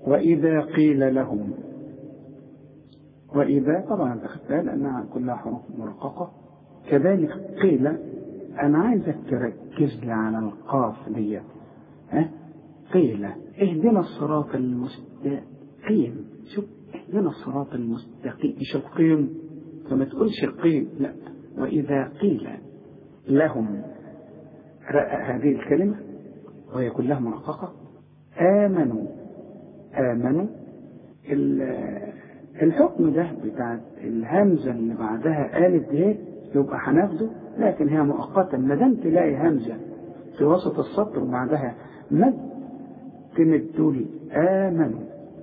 وإذا قيل لهم وإذا طبعا أنت خدتها لأنها كلها حروف مرققة كذلك قيل أنا عايزك تركز لي على القاف دي ها قيل اهدنا الصراط المستقيم شوف اهدنا الصراط المستقيم مش القيم فما تقولش القيم لا وإذا قيل لهم هذه الكلمة وهي كلها مرققة آمنوا آمنوا الحكم ده بتاع الهمزة اللي بعدها ألف دي يبقى هناخده لكن هي مؤقتا ما دام تلاقي همزة في وسط السطر وبعدها مد تمد تقول آمنوا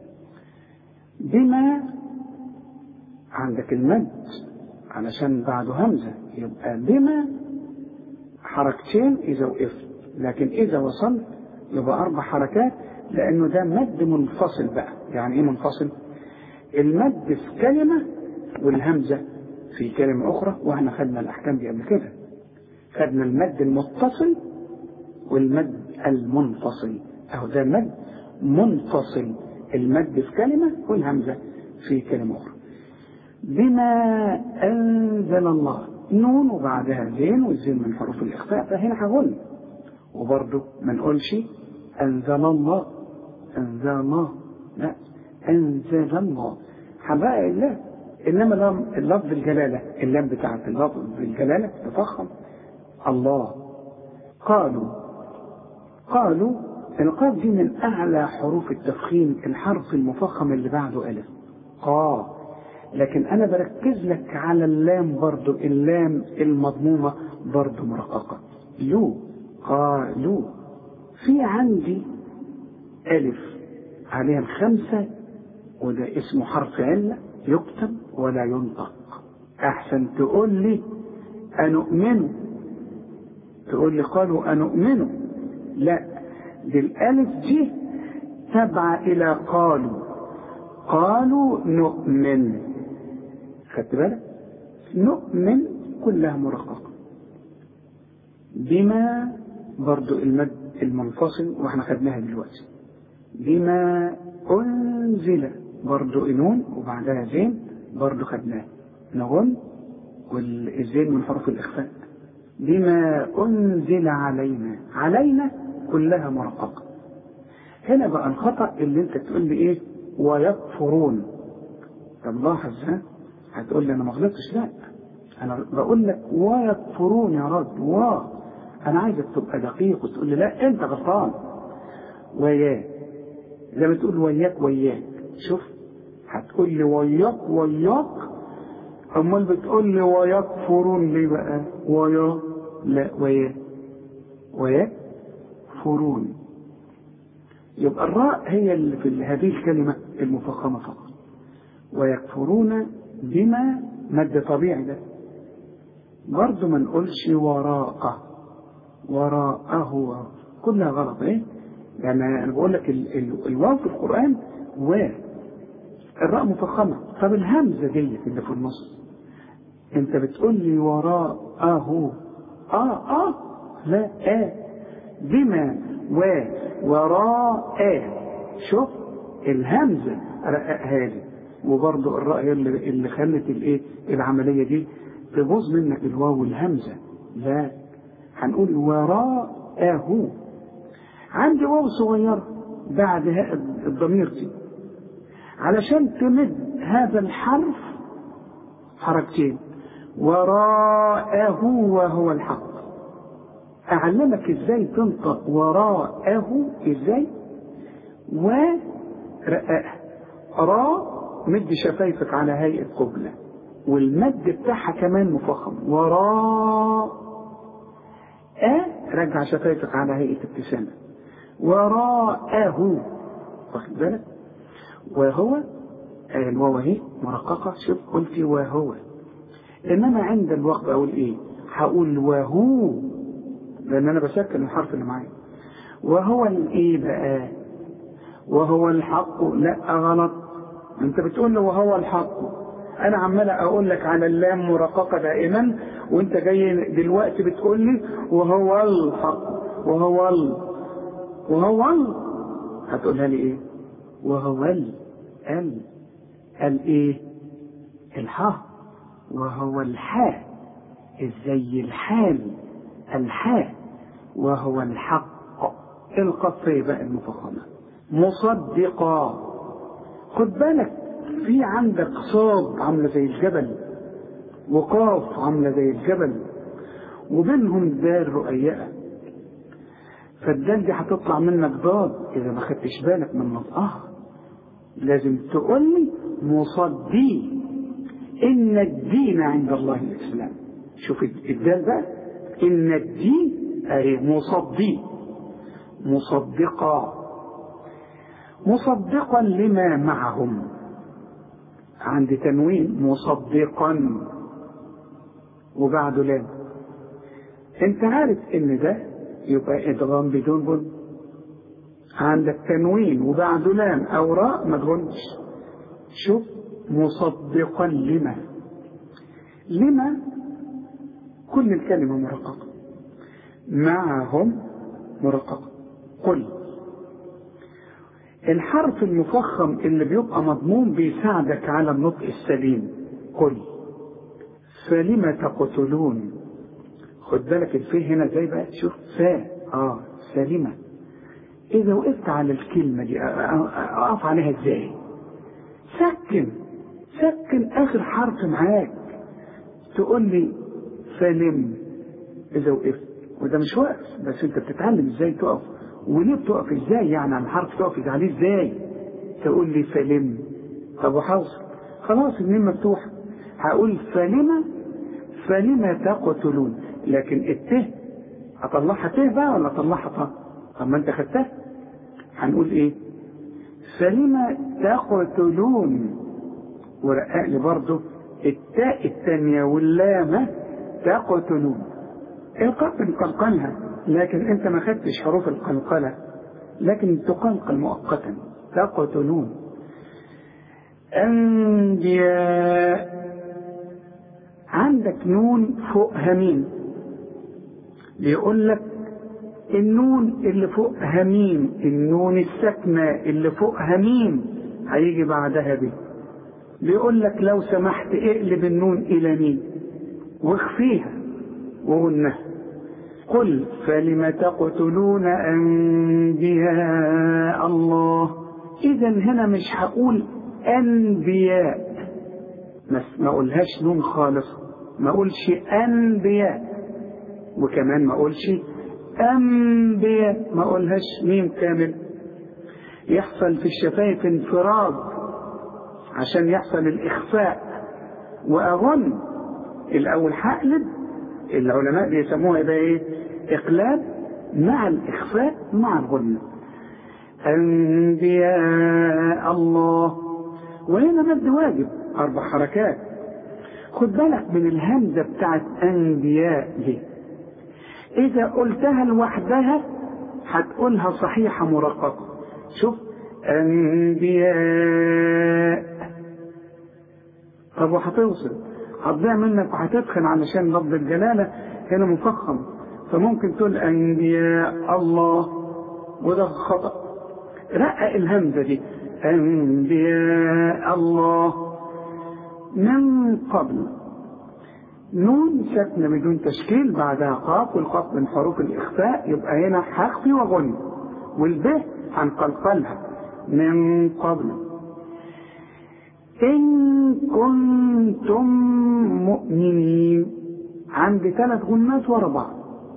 بما عندك المد علشان بعده همزة يبقى بما حركتين إذا وقفت لكن إذا وصلت يبقى أربع حركات لأنه ده مد منفصل بقى يعني إيه منفصل؟ المد في كلمة والهمزة في كلمة أخرى وإحنا خدنا الأحكام دي قبل كده خدنا المد المتصل والمد المنفصل أهو ده مد منفصل المد في كلمة والهمزة في كلمة أخرى بما أنزل الله نون وبعدها زين والزين من حروف الإخفاء فهنا هقول وبرضه ما نقولش أنزل الله أنزل الله لا أنزل الله حبائق الله إنما اللفظ الجلالة اللام بتاعت اللفظ الجلالة تفخم الله قالوا قالوا القاف دي من أعلى حروف التفخيم الحرف المفخم اللي بعده ألف قا لكن أنا بركز لك على اللام برضو اللام المضمومة برضو مرققة لو قالوا في عندي ألف عليها الخمسة وده اسمه حرف علة يكتب ولا ينطق أحسن تقول لي أنؤمن تقول لي قالوا أنؤمن لا دي الألف دي تبع إلى قالوا قالوا نؤمن خدت بالك نؤمن كلها مرققة بما برضو المد المنفصل واحنا خدناها دلوقتي بما أنزل برضو نون وبعدها زين برضو خدناها نغن والزين من حروف الإخفاء بما أنزل علينا علينا كلها مرققة هنا بقى الخطأ اللي انت تقول لي ايه ويكفرون طب لاحظ ها هتقول لي انا ما غلطتش لا انا بقول لك ويكفرون يا رب و انا عايزك تبقى دقيق وتقول لي لا انت غلطان وياه زي ما تقول وياك وياك شوف هتقول لي وياك وياك امال بتقول لي ويكفرون ليه بقى ويا لا ويا ويا فرون يبقى الراء هي اللي في هذه الكلمة المفخمة فقط ويكفرون بما مد طبيعي ده برضه ما نقولش وراءه وراءه كلها غلط ايه يعني انا بقول لك الواو في القران و الراء مفخمه طب الهمزه دي اللي في النص انت بتقول لي وراءه اه اه لا اه بما و وراء شوف الهمزه رققها لي وبرضه الراء هي اللي, اللي خلت الايه العمليه دي تبوظ منك الواو والهمزه لا هنقول وراءه عندي واو صغيرة بعد الضمير دي علشان تمد هذا الحرف حركتين وراءه وهو الحق أعلمك ازاي تنطق وراءه ازاي ورقاء را مد شفايفك على هيئة قبلة والمد بتاعها كمان مفخم وراء أ رجع شفايفك على هيئة ابتسامة وراءه واخد بالك وهو الواو اهي مرققة شوف قلت وهو إنما عند الوقت أقول إيه هقول وهو لأن أنا بسكن الحرف اللي معايا وهو الإيه بقى وهو الحق لا غلط أنت بتقول له وهو الحق انا عمال اقول لك على اللام مرققه دائما وانت جاي دلوقتي بتقول لي وهو الحق وهو ال وهو ال هتقولها لي ايه وهو ال ال الايه الحاء وهو الحاء زي الحال الحاء وهو الحق القصية بقى المفخمة مصدقا خد بالك في عندك صاد عاملة زي الجبل وقاف عاملة زي الجبل وبينهم دال رؤيئة فالدال دي هتطلع منك ضاد إذا ما خدتش بالك من نطقها لازم تقول لي مصدي إن الدين عند الله الإسلام شوف الدال بقى إن الدين أي مصدي مصدقا مصدقا لما معهم عند تنوين مصدقا وبعده لام انت عارف ان ده يبقى ادغام بدون بن عندك تنوين وبعده لام او راء ما تغنش شوف مصدقا لما لما كل الكلمة مرققة معهم مرققة قل الحرف المفخم اللي بيبقى مضمون بيساعدك على النطق السليم قل فلم تقتلون خد بالك الفيه هنا ازاي بقى تشوف فا اه سليمة اذا وقفت على الكلمة دي اقف عليها ازاي سكن سكن اخر حرف معاك تقول لي سلم اذا وقفت وده مش وقف بس انت بتتعلم ازاي تقف وليه بتقف ازاي يعني على الحرف تقف عليه ازاي تقول لي سلم طب وحوصل خلاص الميم مفتوحه هقول فلما فلما تقتلون لكن الته اطلعها ته بقى ولا اطلعها طه طب ما انت خدتها هنقول ايه فلما تقتلون ورقق لي برضه التاء الثانية واللامة تقتلون القاف نقلقلها لكن انت ما خدتش حروف القلقلة لكن تقلقل مؤقتا تقتلون أنبياء عندك نون فوق همين بيقول لك النون اللي فوق همين النون الساكنة اللي فوق همين هيجي بعدها به بيقول لك لو سمحت اقلب النون إلى مين واخفيها وقلنا قل فلم تقتلون أنبياء الله إذا هنا مش هقول أنبياء بس ما أقولهاش نون خالص ما أقولش أنبياء وكمان ما أقولش أنبياء ما أقولهاش ميم كامل يحصل في الشفايف انفراد عشان يحصل الإخفاء وأظن الأول هقلب العلماء بيسموها يبقى إيه؟ إقلاب مع الإخفاء مع الغنة أنبياء الله وهنا مد واجب أربع حركات خد بالك من الهمزة بتاعت أنبياء دي إذا قلتها لوحدها هتقولها صحيحة مرققة شوف أنبياء طب وهتوصل هتضيع منك وهتدخل علشان لفظ الجلالة هنا مفخم فممكن تقول أنبياء الله وده خطأ رقق الهمزة دي أنبياء الله من قبل نون ساكنة بدون تشكيل بعدها قاف والقاف من حروف الإخفاء يبقى هنا هخفي وغن والب هنقلقلها من قبل إن كنتم مؤمنين عندي ثلاث غنات ورا بعض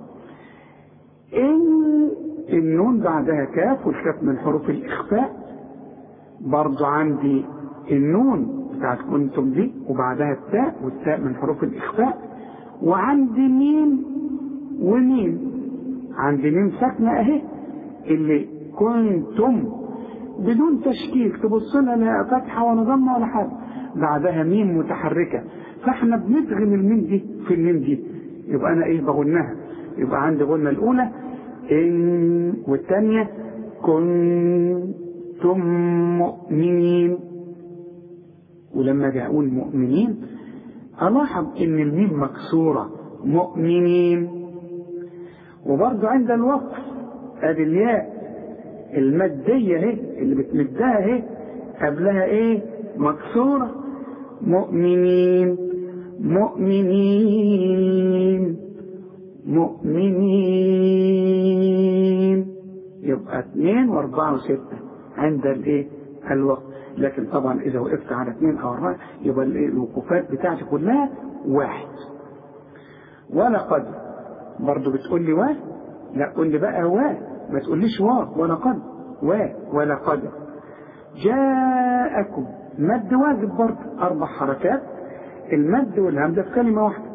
إن النون بعدها كاف والكاف من حروف الإخفاء برضو عندي النون بتاعت كنتم دي وبعدها التاء والتاء من حروف الإخفاء وعندي ميم وميم عندي ميم ساكنة أهي اللي كنتم بدون تشكيل تبص لها لا فتحة ولا ضمة ولا حاجة بعدها ميم متحركة فاحنا بندغم الميم دي في الميم دي يبقى أنا إيه بغنها يبقى عندي غنة الأولى إن والثانية كنتم مؤمنين ولما اجي اقول مؤمنين الاحظ ان الميم مكسوره مؤمنين وبرضه عند الوقف ادي الياء المادية اهي اللي بتمدها اهي قبلها ايه مكسورة مؤمنين مؤمنين مؤمنين يبقى اثنين واربعة وستة عند الايه الوقت لكن طبعا اذا وقفت على اثنين او اربعة يبقى الوقوفات بتاعتي كلها واحد ولقد برضه بتقول لي وا لا قول لي بقى وا ما تقوليش وا ولقد وا ولقد جاءكم مد واجب برضه اربع حركات المد والهمزه في كلمه واحده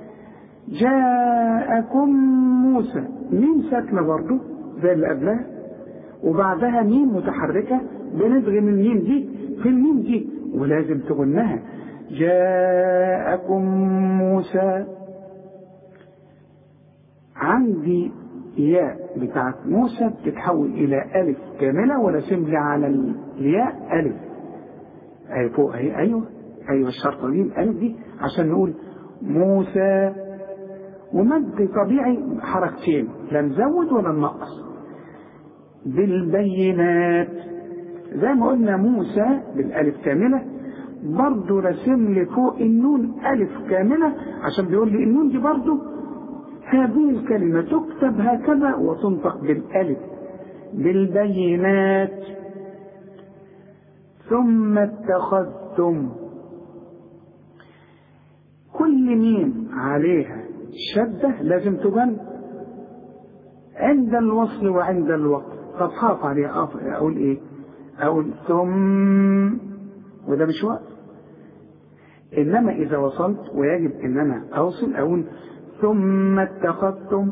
جاءكم موسى ميم ساكنه برضه زي اللي قبلها وبعدها ميم متحركه بندغم الميم دي في الميم دي ولازم تغنها جاءكم موسى عندي ياء بتاعت موسى بتتحول إلى ألف كاملة ورسم لي على الياء ألف أي فوق أهي أيوه أيوه الشرطة دي الألف دي عشان نقول موسى ومد طبيعي حركتين لا نزود ولا ننقص بالبينات زي ما قلنا موسى بالألف كاملة برضه رسم لي فوق النون ألف كاملة عشان بيقول لي النون دي برضه هذه الكلمة تكتب هكذا وتنطق بالألف بالبينات ثم اتخذتم كل ميم عليها شدة لازم تبان عند الوصل وعند الوقت طب خاف عليها أقول إيه أقول ثم وده مش وقت إنما إذا وصلت ويجب إن أنا أوصل أقول ثم اتخذتم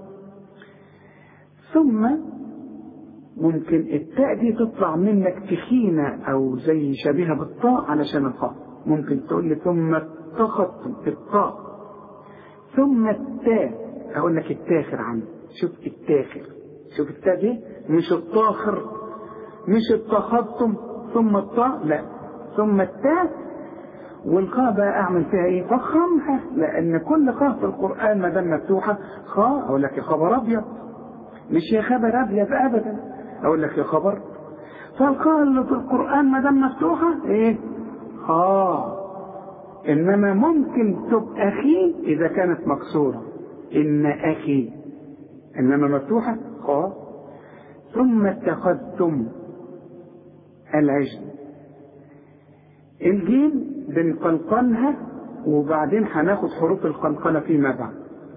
ثم ممكن التاء دي تطلع منك تخينة أو زي شبيهة بالطاء علشان الخاء ممكن تقول لي ثم اتخذتم الطاء ثم التاء أقول لك التاخر عندي شوف التاخر شوف التاء دي مش الطاخر مش اتخذتم ثم الطاء لا ثم التاء والخاء بقى اعمل فيها ايه؟ فخمها لان كل خاء في القران ما دام مفتوحه خاء اقول لك يا خبر ابيض مش يا خبر ابيض ابدا اقول لك يا خبر فالخاء اللي في القران ما دام مفتوحه ايه؟ خاء انما ممكن تبقى اخي اذا كانت مكسوره ان اخي انما مفتوحه خاء ثم اتخذتم العجل الجيم بنقلقلها وبعدين هناخد حروف القلقلة فيما بعد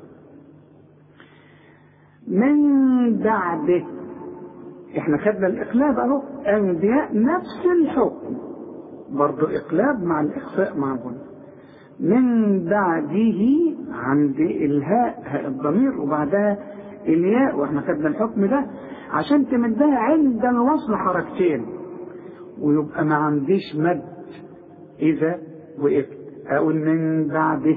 من بعده احنا خدنا الاقلاب اهو انبياء نفس الحكم برضو اقلاب مع الاخفاء مع الغنى من بعده عند الهاء هاء الضمير وبعدها الياء واحنا خدنا الحكم ده عشان تمدها عند الوصل حركتين ويبقى ما عنديش مد إذا وقفت أقول من بعده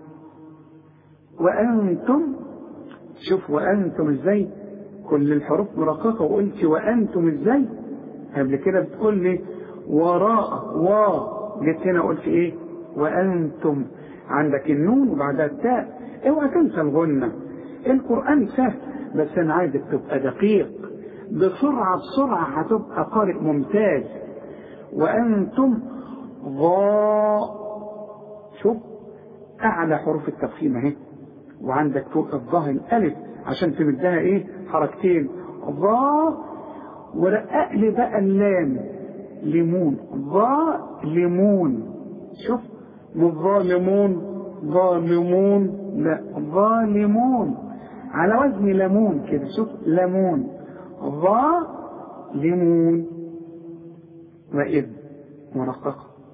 وأنتم شوف وأنتم إزاي كل الحروف مرققة وقلت وأنتم إزاي قبل كده بتقول لي وراء و جيت هنا قلت إيه وأنتم عندك النون وبعدها التاء اوعى تنسى الغنة القرآن سهل بس أنا عايزك تبقى دقيق بسرعة بسرعة هتبقى قارئ ممتاز وأنتم ضاء شوف أعلى حروف التفخيم أهي وعندك فوق الظاء الألف عشان تمدها إيه حركتين ضاء ورقق لي بقى اللام ليمون ضاء ليمون شوف مش ظالمون ظالمون لا ظالمون على وزن ليمون كده شوف ليمون ظا ليمون وإذ مرققة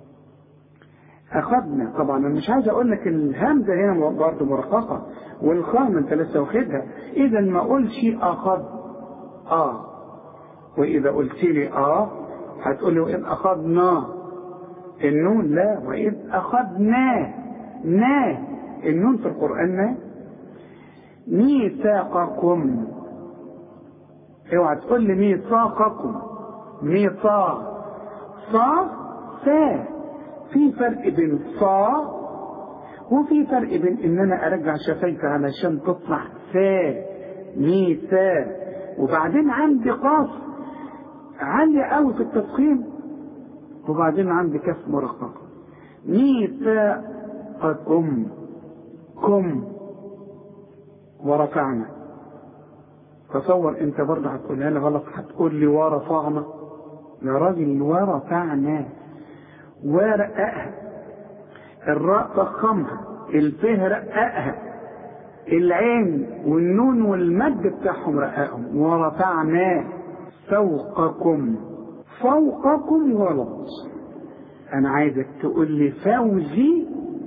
أخذنا طبعا أنا مش عايز أقول لك الهمزة هنا برضه مرققة والخاء ما أنت لسه واخدها إذا ما أقولش أخذ آه وإذا قلت لي آه هتقول لي وإذ أخذنا النون لا وإذ أخذنا نا النون في القرآن نا ميثاقكم اوعى تقول لي ميثاقكم ميثاق صا سا في فرق بين صا وفي فرق بين ان انا ارجع شفايفي علشان تطلع سا ميثاق وبعدين عندي قاف عالية قوي في التفخيم وبعدين عندي كف مرققة ميثاقكم كم ورفعنا تصور انت برضه هتقولها لي غلط هتقول لي ورفعنا يا راجل ورفعنا ورققها الراء فخمها الفه رققها العين والنون والمد بتاعهم رققهم ورفعنا فوقكم فوقكم غلط انا عايزك تقول لي فوزي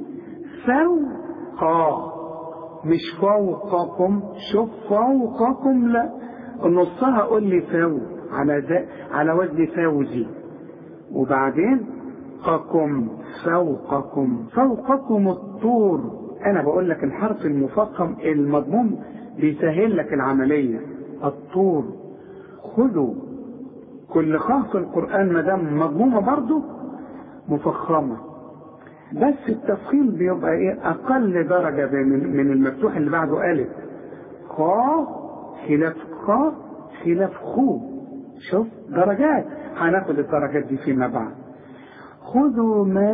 فوق مش فوقكم شوف فوقكم لا نصها قول لي فوق على ذا على وزن فوزي وبعدين فوقكم فوقكم فوقكم الطور انا بقول لك الحرف المفخم المضموم بيسهل لك العمليه الطور خذوا كل خاء في القران ما دام مضمومه برضه مفخمه بس التفخيم بيبقى ايه اقل درجه من من المفتوح اللي بعده الف خا خلاف خا خلاف خو شوف درجات هناخد الدرجات دي فيما بعد خذوا ما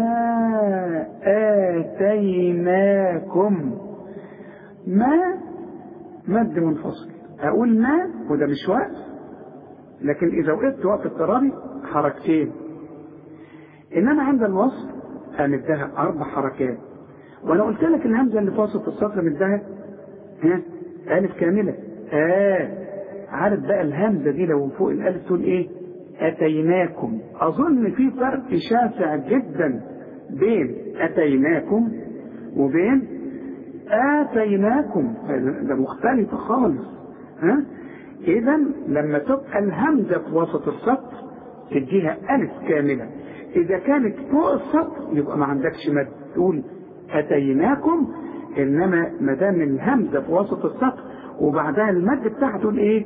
آتيناكم ما مد منفصل أقول ما وده مش وقت لكن إذا وقفت وقت اضطراري حركتين إنما عند الوصل هندها أربع حركات وأنا قلت لك الهمزة اللي في وسط السطر مدها ها ألف كاملة آه عارف بقى الهمزة دي لو فوق الألف تقول إيه؟ أتيناكم أظن في فرق شاسع جدا بين أتيناكم وبين آتيناكم ده مختلفة خالص ها إذا لما تبقى الهمزة في وسط السطر تديها ألف كاملة إذا كانت فوق السطر يبقى ما عندكش مد تقول أتيناكم إنما ما دام الهمزة في وسط السطر وبعدها المد بتاعها تقول إيه؟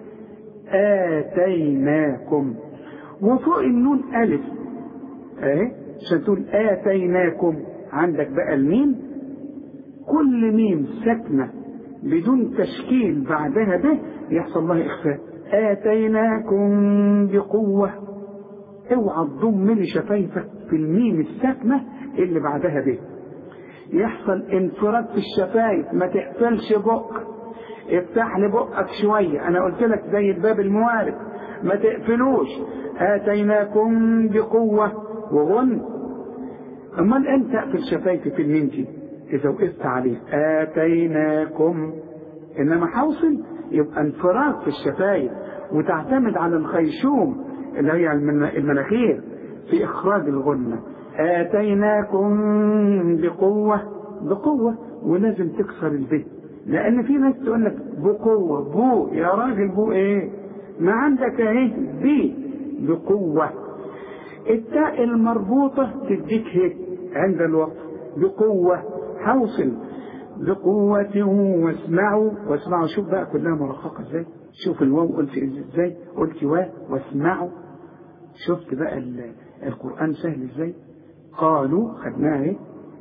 آتيناكم وفوق النون ألف أهي عشان تقول آتيناكم عندك بقى الميم كل ميم ساكنة بدون تشكيل بعدها به يحصل لها إخفاء آتيناكم بقوة اوعى تضم لي شفايفك في الميم الساكنة اللي بعدها به يحصل انفراد في الشفايف ما تقفلش بقك افتح لي بقك شوية أنا قلت لك زي الباب الموارد ما تقفلوش آتيناكم بقوة وغن أمال أنت أقفل شفايفي في الميم دي إذا وقفت عليه آتيناكم إنما حوصل يبقى انفراد في الشفايف وتعتمد على الخيشوم اللي هي المناخير في إخراج الغنة آتيناكم بقوة بقوة ولازم تكسر البيت لأن في ناس تقول لك بقوة بو يا راجل بو إيه ما عندك اهي بي بقوة التاء المربوطة تديك هيك عند الوقت بقوة حوصل بقوة واسمعوا واسمعوا شوف بقى كلها مرققة ازاي شوف الواو قلت ازاي قلت وا واسمعوا شفت بقى القرآن سهل ازاي قالوا خدناها ايه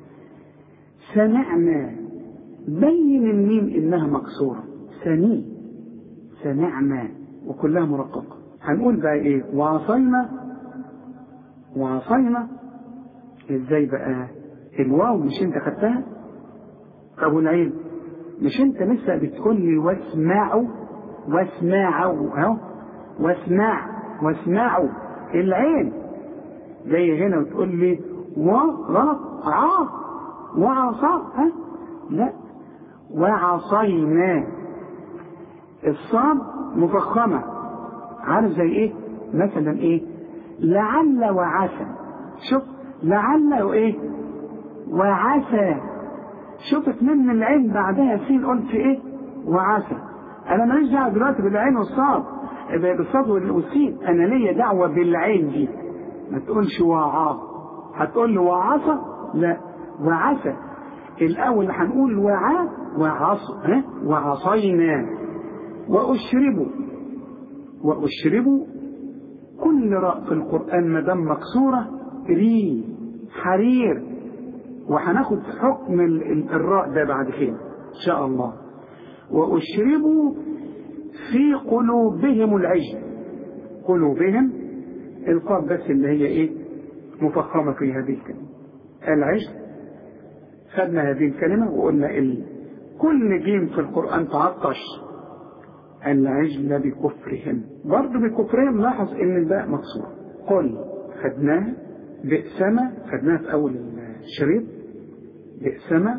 سمعنا بين الميم انها مكسورة سني سمعنا وكلها مرققة هنقول بقى ايه وعصينا وعصينا ازاي بقى الواو مش انت خدتها طب والعين مش انت لسه بتقول لي واسمعوا واسمعوا اهو واسمع واسمعوا العين جاي هنا وتقول لي و غلط ع وعصا ها لا وعصينا الصاد مفخمة عارف زي ايه مثلا ايه لعل وعسى شوف لعل وايه وعسى شوفت من العين بعدها سين قلت ايه وعسى انا ماليش دعوه دلوقتي بالعين والصاد بالصاد والسين انا ليا دعوه بالعين دي ما تقولش وعا هتقول لي وعصى لا وعسى الاول هنقول وعا وعص ها وعصينا واشربوا واشربوا كل راء في القران ما دام مكسوره ري حرير وهناخد حكم الراء ده بعد كده ان شاء الله واشربوا في قلوبهم العجل قلوبهم القاف بس اللي هي ايه مفخمة في هذه الكلمة العجل خدنا هذه الكلمة وقلنا ال... كل جيم في القرآن تعطش العجل بكفرهم برضه بكفرهم لاحظ ان الباء مكسورة قل خدناها بئسما خدناها في اول الشريط بئسما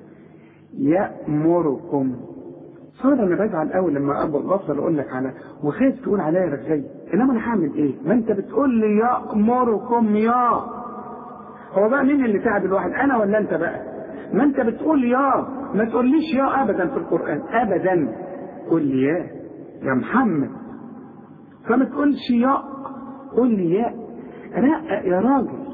يأمركم صار انا بزعل قوي لما ابو بفضل اقول لك على وخايف تقول عليا رغاي انما انا هعمل ايه؟ ما انت بتقول لي يأمركم يا هو بقى مين اللي تعب الواحد انا ولا انت بقى؟ ما انت بتقول يا ما تقوليش يا ابدا في القران ابدا قول لي يا يا محمد فما تقولش يا قول لي يا رقق يا راجل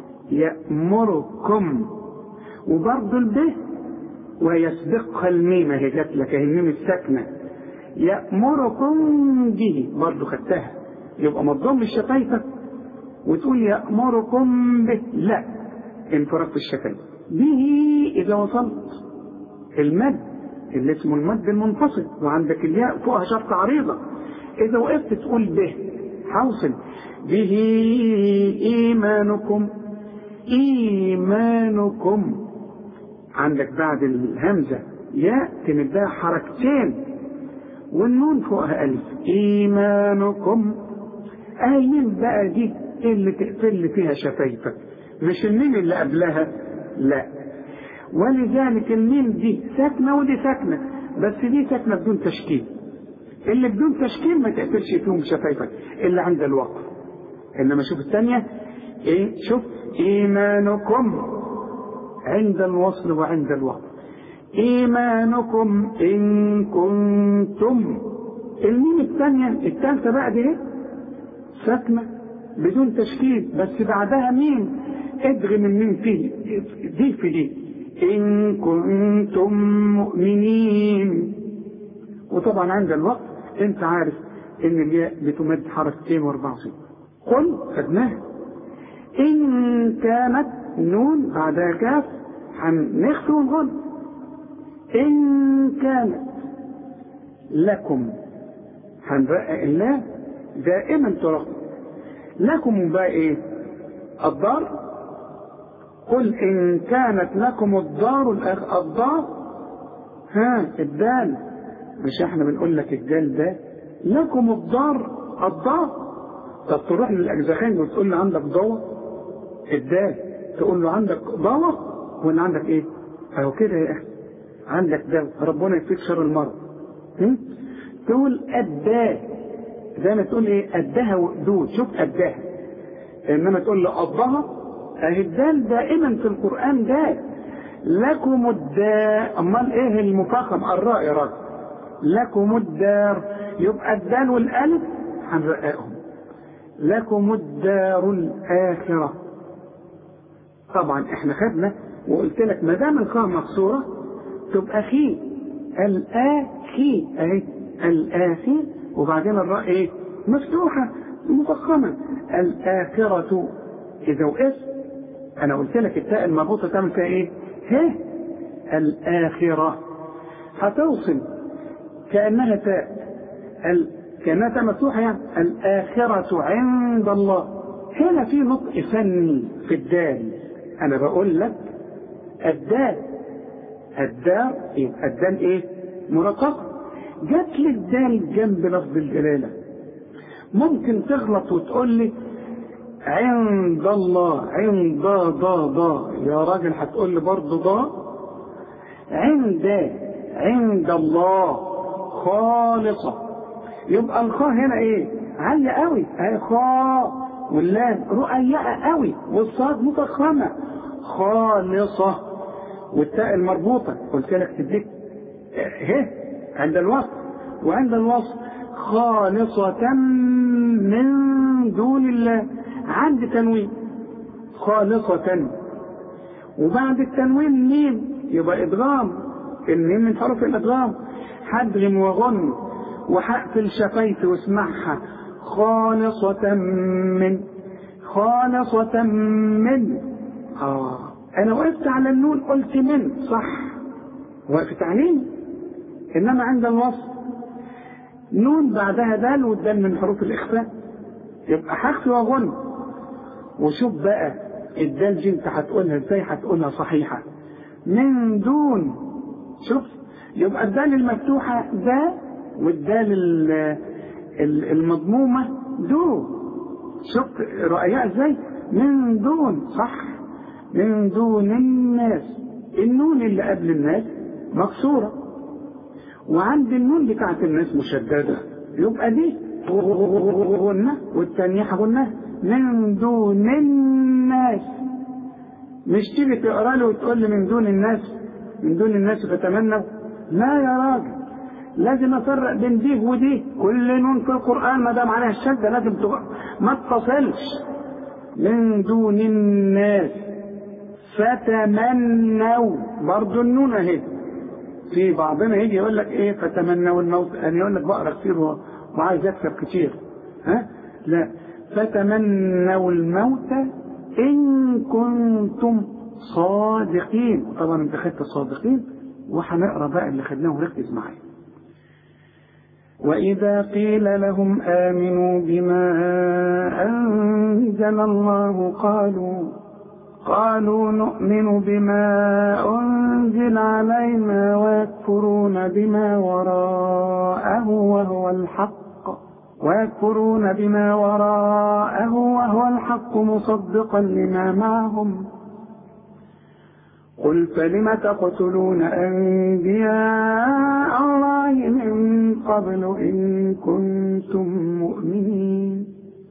يأمركم وبرضه البه ويسبقها الميم هي جات لك هي الميم الساكنه يأمركم به برضه خدتها يبقى ما تضمش شفايفك وتقول يأمركم به لا انفراد في الشفايف به إذا وصلت المد اللي اسمه المد المنفصل وعندك الياء فوقها شرطة عريضة إذا وقفت تقول به حوصل به إيمانكم إيمانكم عندك بعد الهمزة ياء تمدها حركتين والنون فوقها ألف إيمانكم أيمن بقى دي اللي تقفل فيها شفايفك مش الميم اللي قبلها لا ولذلك الميم دي ساكنة ودي ساكنة بس دي ساكنة بدون تشكيل اللي بدون تشكيل ما تقفلش فيهم شفايفك إلا عند الوقف إنما شوف الثانية إيه شوف إيمانكم عند الوصل وعند الوقف إيمانكم إن كنتم الميم الثانية الثالثة بقى دي ساكنة بدون تشكيل بس بعدها ميم ادغم الميم فيه دي في دي إن كنتم مؤمنين وطبعا عند الوقت انت عارف ان الياء بتمد حركتين واربع صيغ قل خدناها إن كانت نون بعدها كاف هنخفي ونغل إن كانت لكم هنرقق الله دائما ترقق لكم بقى إيه؟ الدار قل إن كانت لكم الدار الدار ها الدال مش احنا بنقول لك الدال ده لكم الدار الدار طب تروح للأجزخين وتقول له عندك ضوء الدال تقول له عندك ضوء ولا عندك ايه؟ اهو كده يا اخي عندك دواء ربنا يكفيك شر المرض تقول أداه زي ما تقول ايه أداها وقدود شوف أداها إنما تقول له قضها أهي الدال دائما في القرآن دال لكم الدار أمال إيه المفخم الراء يا راجل لكم الدار يبقى الدال والألف هنرققهم لكم الدار الآخرة طبعا احنا خدنا وقلت لك ما دام الخاء مكسوره تبقى خي الآخي أهي الآخي وبعدين الراء إيه؟ مفتوحة مفخمة الآخرة إذا وقفت أنا قلت لك التاء المربوطة تعمل فيها إيه؟ ه الآخرة هتوصل كأنها تاء ال... كأنها تاء مفتوحة يعني الآخرة عند الله هنا في نطق فني في الدال أنا بقول لك الدال الدار يبقى الدال ايه؟ مرققة جات لي الدال جنب لفظ الجلالة ممكن تغلط وتقول لي عند الله عند ضا ضا يا راجل هتقول لي برضه ضا عند عند الله خالصة يبقى الخاء هنا ايه؟ عالية قوي اهي خاء واللام رؤيئة قوي والصاد مفخمة خالصة والتاء المربوطة قلت لك تديك ه عند الوصف وعند الوصف خالصة من دون الله عند تنوين خالصة وبعد التنوين ميم يبقى إدغام الميم من حروف الإدغام حدغم وغن وحقفل شفايف واسمعها خالصة من خالصة من آه أنا وقفت على النون قلت من صح وقفت عليه إنما عند الوصف نون بعدها دال والدال من حروف الإخفاء يبقى حخفي وغن وشوف بقى الدال دي انت هتقولها ازاي هتقولها صحيحة من دون شوف يبقى الدال المفتوحة ده والدال المضمومة دو شوف رؤياء ازاي من دون صح من دون الناس النون اللي قبل الناس مكسورة وعند النون بتاعت الناس مشددة يبقى دي غنة والتانية غنة من دون الناس مش تيجي تقرا له وتقول لي من دون الناس من دون الناس فتمنوا لا يا راجل لازم افرق بين دي ودي كل نون في القران ما دام عليها الشده لازم تغ... ما تتصلش من دون الناس فتمنوا برضه النون اهي في بعضنا يجي يقول لك ايه فتمنوا الموت انا يقول لك بقرا كتير وعايز اكسب كتير ها لا فتمنوا الموت ان كنتم صادقين طبعا انت خدت الصادقين وهنقرا بقى اللي خدناه وركز معايا وإذا قيل لهم آمنوا بما أنزل الله قالوا قالوا نؤمن بما أنزل علينا ويكفرون بما وراءه وهو الحق ويكفرون بما وراءه وهو الحق مصدقا لما معهم قل فلم تقتلون أنبياء الله من قبل إن كنتم مؤمنين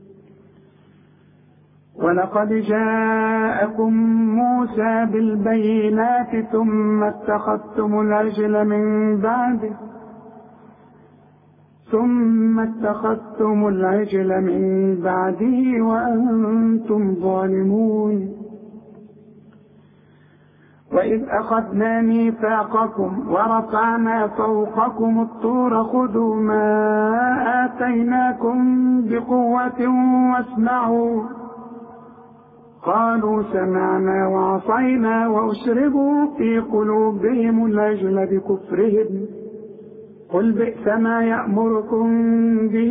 ولقد جاءكم موسى بالبينات ثم اتخذتم العجل من بعده ثم اتخذتم العجل من بعده وأنتم ظالمون وإذ أخذنا ميثاقكم ورفعنا فوقكم الطور خذوا ما آتيناكم بقوة واسمعوا قالوا سمعنا وعصينا وأشربوا في قلوبهم العجل بكفرهم قل بئس ما يأمركم به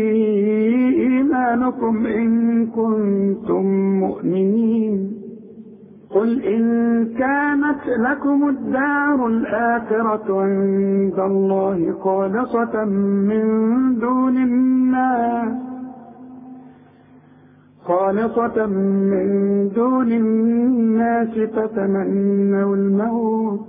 إيمانكم إن كنتم مؤمنين قل إن كانت لكم الدار الآخرة عند الله خالصة من دون الناس خالصة من دون الناس فتمنوا الموت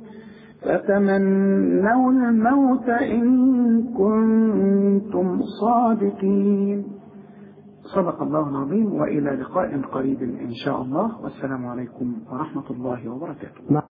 فتمنوا الموت إن كنتم صادقين صدق الله العظيم وإلى لقاء قريب إن شاء الله والسلام عليكم ورحمة الله وبركاته